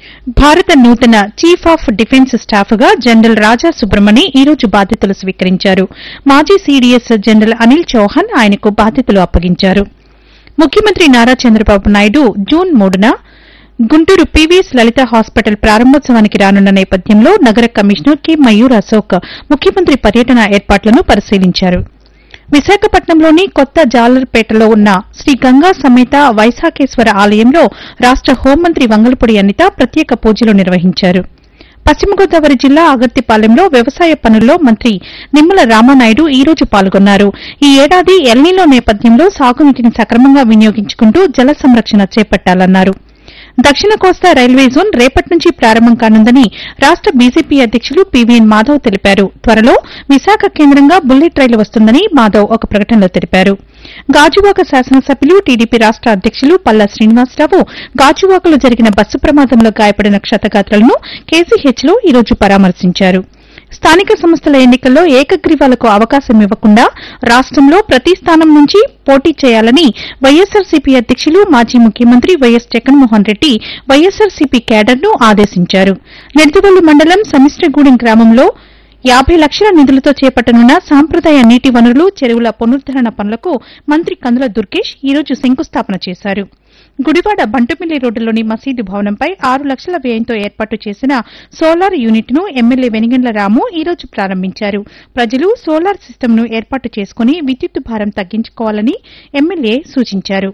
భారత నూతన chief of defence staff గా జనరల్ రాజా సుబ్రమణి ఈ రోజు బాధ్యతలు స్వీకరించారు మాజీ సీడీఎస్ జనరల్ అనిల్ చౌహాన్ ఆయనకు బాధ్యతలు అప్పగించారు ముఖ్యమంత్రి నారా చంద్రబాబు నాయుడు జూన్ మూడున గుంటూరు పీవీఎస్ లలిత హాస్పిటల్ ప్రారంభోత్సవానికి రానున్న నేపథ్యంలో నగర కమిషనర్ కె మయూర్ అశోక్ ముఖ్యమంత్రి పర్యటన ఏర్పాట్లను పరిశీలించారు విశాఖపట్నంలోని కొత్త జాలర్పేటలో ఉన్న శ్రీ గంగా సమేత వైశాఖేశ్వర ఆలయంలో రాష్ట హోంమంత్రి వంగలపూడి అనిత ప్రత్యేక పూజలు నిర్వహించారు పశ్చిమ గోదావరి జిల్లా అగర్తిపాలెంలో వ్యవసాయ పనుల్లో మంత్రి నిమ్మల రామానాయుడు ఈ రోజు పాల్గొన్నారు ఈ ఏడాది ఎల్నీలో నేపథ్యంలో సాగునీటిని సక్రమంగా వినియోగించుకుంటూ జల సంరక్షణ చేపట్టాలన్నారు దక్షిణ కోస్తా రైల్వే జోన్ రేపటి నుంచి ప్రారంభం కానుందని రాష్ట బీజేపీ అధ్యకులు పీవీఎన్ మాధవ్ తెలిపారు త్వరలో విశాఖ కేంద్రంగా బుల్లెట్ రైలు వస్తుందని మాధవ్ ఒక ప్రకటనలో తెలిపారు గాజువాక శాసనసభ్యులు టీడీపీ రాష్ట అధ్యకులు పల్లా శ్రీనివాసరావు గాజువాకలో జరిగిన బస్సు ప్రమాదంలో గాయపడిన క్షతగాత్రులను కేసీహెచ్లో ఈ రోజు పరామర్శించారు స్థానిక సంస్థల ఎన్నికల్లో ఏకగ్రీవాలకు అవకాశం ఇవ్వకుండా రాష్టంలో ప్రతి స్థానం నుంచి పోటీ చేయాలని వైఎస్సార్సీపీ అధ్యకులు మాజీ ముఖ్యమంత్రి వైఎస్ జగన్మోహన్ రెడ్డి వైఎస్సార్సీపీ క్యాడర్ను ఆదేశించారు నెడదవల్లి మండలం సమిష్టిగూడెం గ్రామంలో యాబై లక్షల నిధులతో చేపట్టనున్న సాంప్రదాయ నీటి వనరులు చెరువుల పునరుద్దరణ పనులకు మంత్రి కందుల దుర్గేష్ ఈ రోజు శంకుస్థాపన చేశారు గుడివాడ బంటుమిల్లి రోడ్డులోని మసీదు భవనంపై ఆరు లక్షల వ్యయంతో ఏర్పాటు చేసిన సోలార్ యూనిట్ ను ఎమ్మెల్యే వెనిగండ్ల రాము ఈ రోజు ప్రారంభించారు ప్రజలు సోలార్ సిస్టమ్ను ఏర్పాటు చేసుకుని విద్యుత్ భారం తగ్గించుకోవాలని ఎమ్మెల్యే సూచించారు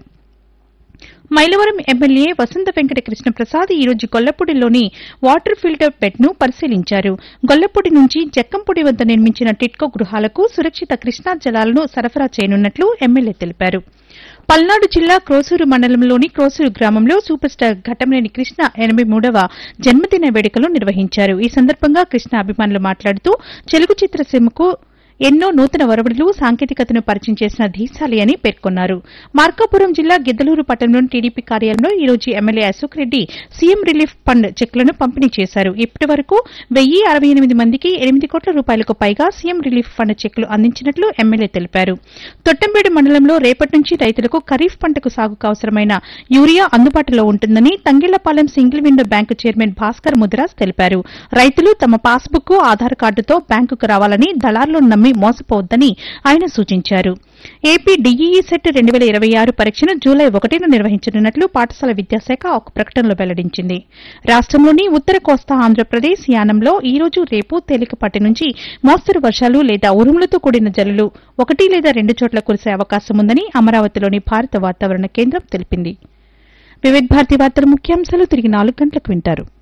మైలవరం ఎమ్మెల్యే వసంత వెంకట కృష్ణప్రసాద్ ఈ రోజు గొల్లపూడిలోని వాటర్ ఫిల్టర్ బెడ్ ను పరిశీలించారు గొల్లపూడి నుంచి జక్కంపూడి వద్ద నిర్మించిన టిట్కో గృహాలకు సురక్షిత కృష్ణా జలాలను సరఫరా చేయనున్నట్లు ఎమ్మెల్యే తెలిపారు పల్నాడు జిల్లా క్రోసూరు మండలంలోని క్రోసూరు గ్రామంలో సూపర్ స్టార్ ఘటమనేని కృష్ణ ఎనభై మూడవ జన్మదిన వేడుకలు నిర్వహించారు ఈ సందర్భంగా కృష్ణ అభిమానులు మాట్లాడుతూ తెలుగు చిత్రసీమకు ఎన్నో నూతన ఒరవడులు సాంకేతికతను పరిచయం చేసిన ధీశాలి అని పేర్కొన్నారు మార్కాపురం జిల్లా గిద్దలూరు పట్టణంలోని టీడీపీ కార్యాలయంలో ఈ రోజు MLA Ashok Reddy CM relief fund చెక్లను పంపిణీ చేశారు ఇప్పటి వరకు వెయ్యి అరవై ఎనిమిది మందికి ఎనిమిది కోట్ల రూపాయలకు పైగా సీఎం రిలీఫ్ ఫండ్ చెక్లు అందించినట్లు ఎమ్మెల్యే తెలిపారు తొట్టంబేడు మండలంలో రేపటి నుంచి రైతులకు ఖరీఫ్ పంటకు సాగుకు అవసరమైన యూరియా అందుబాటులో ఉంటుందని Thangallapalem single window bank chairman Bhaskar Mudiraj తెలిపారు రైతులు తమ పాస్బుక్ ఆధార్ కార్డుతో బ్యాంకుకు రావాలని దళారులను నమ్మి మోసపోవద్దని ఆయన సూచించారు ఏపీ డీఈఈ సెట్ రెండు వేల ఇరవై ఆరు పరీక్షను జూలై ఒకటిన నిర్వహించనున్నట్లు పాఠశాల విద్యాశాఖ ఒక ప్రకటనలో వెల్లడించింది రాష్టంలోని ఉత్తర కోస్తా ఆంధ్రప్రదేశ్ యానంలో ఈ రోజు రేపు తేలికపాటి నుంచి మోస్తరు వర్షాలు లేదా ఉరుములతో కూడిన జల్లులు ఒకటి లేదా రెండు చోట్ల కురిసే అవకాశం ఉందని అమరావతిలోని భారత వాతావరణ కేంద్రం తెలిపింది వివిధ భారతి వార్తల ముఖ్యాంశాలు తిరిగి నాలుగు గంటలకు వింటారు